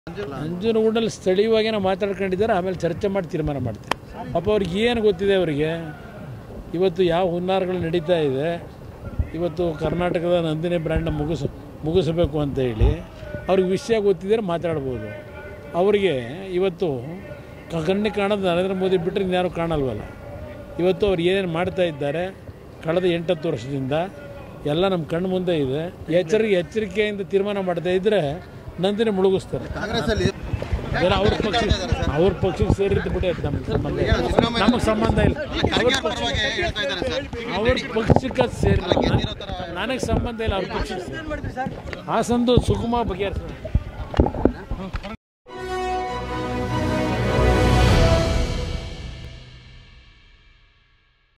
ನಂಜನಗೂಡಲ್ಲಿ ಸ್ಥಳೀಯವಾಗಿ ನಾವು ಮಾತಾಡ್ಕೊಂಡಿದ್ದಾರೆ ಆಮೇಲೆ ಚರ್ಚೆ ಮಾಡಿ ತೀರ್ಮಾನ ಮಾಡ್ತೀವಿ ಪಾಪ ಅವ್ರಿಗೆ ಏನು ಗೊತ್ತಿದೆ ಅವರಿಗೆ ಇವತ್ತು ಯಾವ ಹುನ್ನಾರಗಳು ನಡೀತಾ ಇದೆ ಇವತ್ತು ಕರ್ನಾಟಕದ ನಂದಿನಿ ಬ್ರ್ಯಾಂಡ್ನ ಮುಗಿಸ್ ಮುಗಿಸಬೇಕು ಅಂತ ಹೇಳಿ ಅವ್ರಿಗೆ ವಿಷಯ ಗೊತ್ತಿದ್ದರೆ ಮಾತಾಡ್ಬೋದು ಅವರಿಗೆ ಇವತ್ತು ಕ- ಕಣ್ಣಿಗೆ ಕಾಣೋದು ನರೇಂದ್ರ ಮೋದಿ ಬಿಟ್ಟರೆ ಇನ್ಯಾರು ಕಾಣಲ್ವಲ್ಲ ಇವತ್ತು ಅವ್ರು ಏನೇನು ಮಾಡ್ತಾ ಇದ್ದಾರೆ ಕಳೆದ ಎಂಟತ್ತು ವರ್ಷದಿಂದ ಎಲ್ಲ ನಮ್ಮ ಕಣ್ಣು ಮುಂದೆ ಇದೆ ಎಚ್ಚರಿಕೆ ಎಚ್ಚರಿಕೆಯಿಂದ ತೀರ್ಮಾನ ಮಾಡ್ತಾ ಇದ್ದರೆ ನಂದಿನಿ ಮುಳುಗಿಸ್ತಾರೆ ಕಾಂಗ್ರೆಸ್ಸಲ್ಲಿ ಬೇರೆ ಅವ್ರ ಪಕ್ಷ ಅವ್ರ ಪಕ್ಷಕ್ಕೆ ಸೇರಿದ್ದು ಬಿಡಿ ಅದು ನಮ್ಗೆ ಸಂಬಂಧ ಇಲ್ಲ ನಮಗೆ ಸಂಬಂಧ ಇಲ್ಲ ಅವ್ರ ಪಕ್ಷ ಪರವಾಗಿ ಹೇಳ್ತಾ ಇದ್ದಾರೆ ಸರ್ ಅವ್ರ ಪಕ್ಷಕ್ಕೆ ಸೇರಿ ನನಗೆ ಸಂಬಂಧ ಇಲ್ಲ ಅವ್ರ ಪಕ್ಷಕ್ಕೆ ಸೇರಿ ಹಾಸನದು ಸುಗಮ ಬಗೆಹರಿಸ